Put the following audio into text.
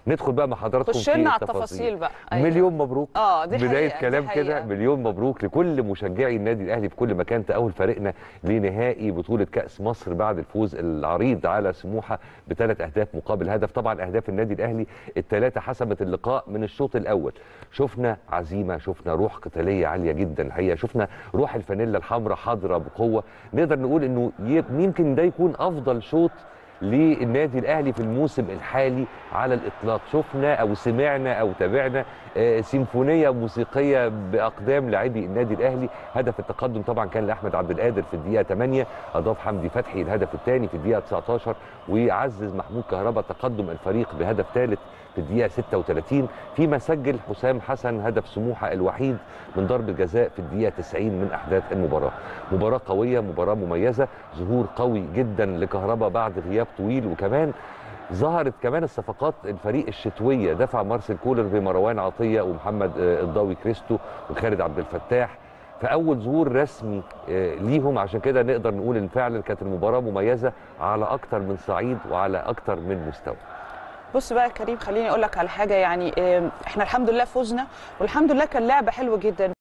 ندخل بقى مع حضراتكم خش لنا على التفاصيل بقى أيوة. مليون مبروك اه دي بدايه حقيقة، كلام دي كده حقيقة. مليون مبروك لكل مشجعي النادي الاهلي في كل مكان تاهل فريقنا لنهائي بطوله كاس مصر بعد الفوز العريض على سموحه بثلاث اهداف مقابل هدف طبعا اهداف النادي الاهلي الثلاثه حسمت اللقاء من الشوط الاول شفنا عزيمه شفنا روح قتاليه عاليه جدا الحقيقه شفنا روح الفانيلا الحمراء حاضره بقوه نقدر نقول انه ي- يمكن ده يكون افضل شوط للنادي الاهلي في الموسم الحالي على الاطلاق شفنا او سمعنا او تابعنا آه، سيمفونيه موسيقيه باقدام لاعبي النادي الاهلي هدف التقدم طبعا كان لاحمد عبد القادر في الدقيقه 8 اضاف حمدي فتحي الهدف الثاني في الدقيقه 19 وعزز محمود كهربا تقدم الفريق بهدف ثالث في الدقيقه 36 فيما سجل حسام حسن هدف سموحه الوحيد من ضربه جزاء في الدقيقه 90 من احداث المباراه مباراه قويه مباراه مميزه ظهور قوي جدا لكهربا بعد غياب طويل وكمان ظهرت كمان الصفقات الفريق الشتويه دفع مارسيل كولر بمروان عطيه ومحمد آه، الضاوي كريستو وخالد عبد الفتاح فاول ظهور رسمي آه، ليهم عشان كده نقدر نقول ان فعلا كانت المباراه مميزه على اكتر من صعيد وعلى اكتر من مستوى بص بقى يا كريم خليني اقول لك على حاجه يعني آم، احنا الحمد لله فزنا والحمد لله كان لعبه حلوه جدا